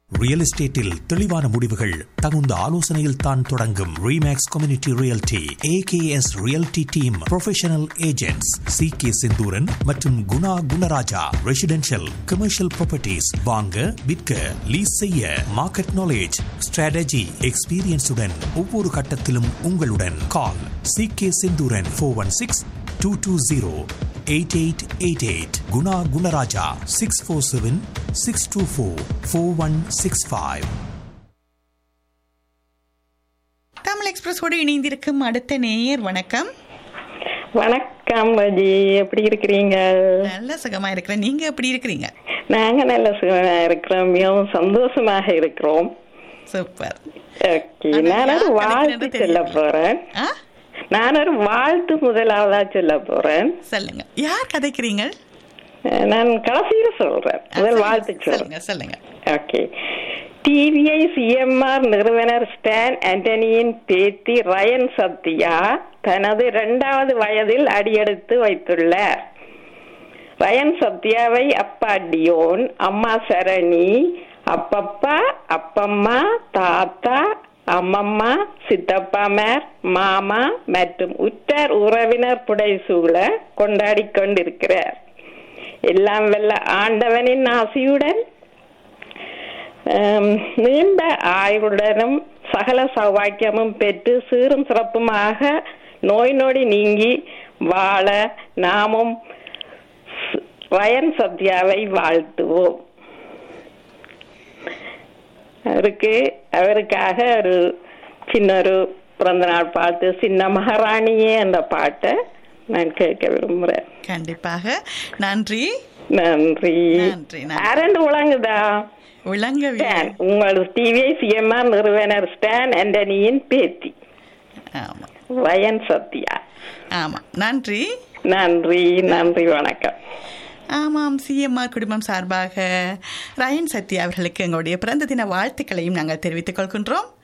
Real எஸ்டேட்டில் தெளிவான முடிவுகள் தகுந்த ஆலோசனையில் தான் தொடங்கும் Remax community realty AKS realty team professional agents C K Senthuran மற்றும் Guna Gunarajah residential commercial properties வாங்க விற்க லீஸ் செய்ய மார்க்கெட் நாலேஜ் ஸ்ட்ராட்டஜி எக்ஸ்பீரியன்ஸுடன் ஒவ்வொரு கட்டத்திலும் உங்களுடன் call C K Senthuran four one six two two zero eight eight eight eight Guna Gunarajah six four seven six two four four one six five Tamil எக்ஸ்பிரஸோடு இணைந்திருக்கும் அடுத்த நேயர் வணக்கம் வணக்கம் ரஜி எப்படி இருக்கிறீங்க நல்ல சுகமா இருக்கிறேன் நீங்க எப்படி இருக்கிறீங்க நாங்க நல்ல சுகமா இருக்கிறோம் மிகவும் சந்தோஷமாக இருக்கிறோம் சூப்பர் ஓகே ஆனா நான் ஒரு யார் வாழ்த்து கிடைக்கிறது சொல்ல தெரியல. போறேன் ஆ நான் ஒரு வாழ்த்து முதலாவதா சொல்ல போறேன் சொல்லுங்க யார் கதைக்கிறீங்க அஹ் நான் கடைசியில சொல்றேன் ஆ, முதல் சொல்லுங்க, வாழ்த்து சொல்றேன் சொல்லுங்க சொல்லுங்க ஓகே டிவிஐ சிஎம்ஆர் நிறுவனர் ஸ்டான் ஆண்டனியின் பேத்தி ரயன் சத்யா தனது இரண்டாவது வயதில் அடியெடுத்து வைத்துள்ளார் ரயன் சத்யாவை அப்பா டியோன் அம்மா சரணி அப்பப்பா அப்பம்மா தாத்தா அம்மம்மா சித்தப்பாமார் மாமா மற்றும் உற்றார் உறவினர் புடைசூழ கொண்டாடி கொண்டிருக்கிறார் எல்லாம் வல்ல ஆண்டவனின் ஆசியுடன் ஆம், நீண்ட ஆயுளுடனும் சகல சௌபாக்கியமும் பெற்று சீரும் சிறப்புமாக நோய் நொடி நீங்கி வாழ நாமும் ஸ்- ரயன் சத்யாவை வாழ்த்துவோம் அவருக்கு அவருக்காக ஒரு சின்ன ஒரு பிறந்தநாள் பாட்டு சின்ன மகாராணியே அந்த பாட்டை நான் கேட்க விரும்புறேன் கண்டிப்பாக நன்றி நன்றி நன்றி, நன்றி. அரண்டு விளங்குதா விளங்கவில்லை ஸ்டான் உங்கள் டிவிஐ சிஎம்ஆர் நிறுவனர் ஸ்டான் ஆண்டனியின் பேத்தி ஆமா வயன் சத்யா ஆமா நன்றி நன்றி நன்றி வணக்கம் ஆமாம் சிஎம்ஆர் குடும்பம் சார்பாக ரயன் சத்யா அவர்களுக்கு எங்களுடைய பிறந்த தின வாழ்த்துக்களையும் நாங்கள் தெரிவித்துக் கொள்கின்றோம்